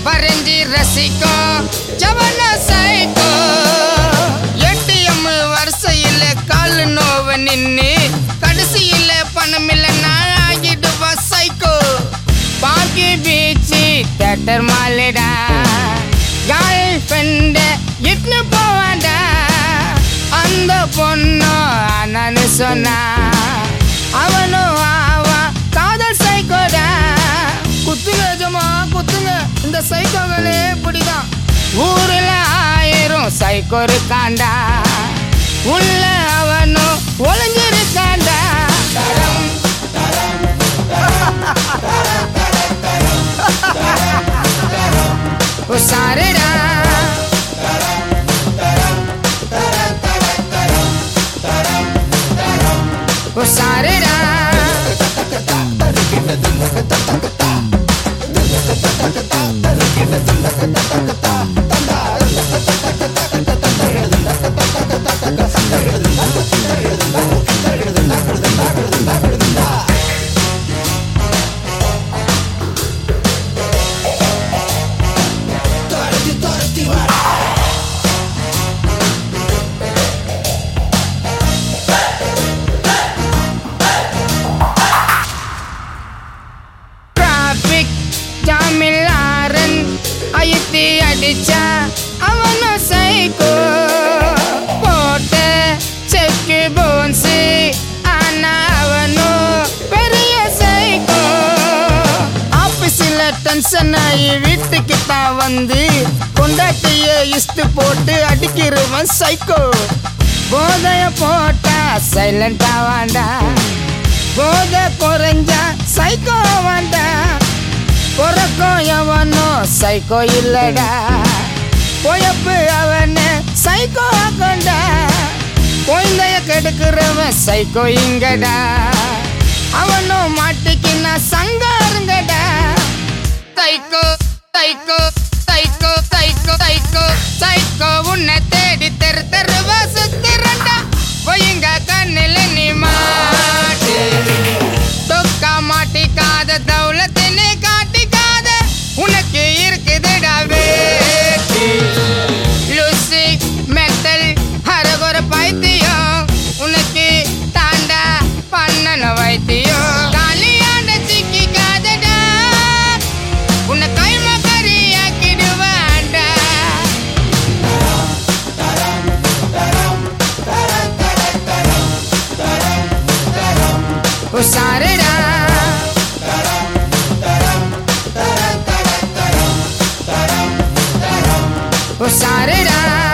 வரைஞ்சி ரசிக்கும் ஜவன psycho ATM வரிசையில காலு நோவ நின்னு கடைசியில பணம் இல்ல நான் ஆகிடுவா சைக்கோ பாக்கி பீச்சு தேட்டர் மாலிடா கேர்ள் ஃப்ரெண்ட இட்னு போவாண்டா அந்த பொண்ணும் அண்ணன்னு சொன்னா அவனும் ஆவான் காதல் சைக்கோடா குத்துங்க ஜமா குத்துங்க இந்த சைக்கோகளே இப்படிதான் ஊர்ல ஆயிரம் சைக்கோ இருக்காண்டா உள்ள அவனும் ஒளிஞ்சிருக்காண்டா தரம் உசாருடா உசாருடா டிராபிக் ஜாமில் ஆரன் அழுத்தி அடிச்சா அவனும் சைக்கோ போட்ட செக்கு போன்ஸு ஆனா அவனும் பெரிய சைக்கோ ஆபீஸ்ல டென்ஷன் ஆகி வீட்டுக்கு தான் வந்து கொண்டாட்டிய இஸ்து போட்டு அடிக்கிறவன் சைக்கோ போதைய போட்டா சைலண்டா வாண்டா போத குறைஞ்சா சைக்கோ வாண்டா பிறக்கும் எவனோ சைக்கோ இல்லடா பொழப்பு அவனு சைக்கோ கொண்டா குழந்தைய கெடுக்கிறவன் சைக்கோ இங்கடா அவனும் மாட்டிக்கினா சங்காருங்கடா psycho psycho psycho psycho psycho psycho உன்னை தேடி தெரு தெருவா சுத்திரண்டா ஒயுங்க கண்ணில் நீ மாட்டு தொக்கா மாட்டிக்காத தௌலத்தினே காட்டிக்காத உனக்கு இருக்குதுடா வேட்டி லூசி மெட்டல் ஹரகொர பைத்தியம் உனக்கு தாண்டா பண்ணன வைத்தியம் காலியாண்ட சிக்கிக்காதடா உன்னை கைமா கறியாக்கிடுவாண்டா உசாருடா உசாருடா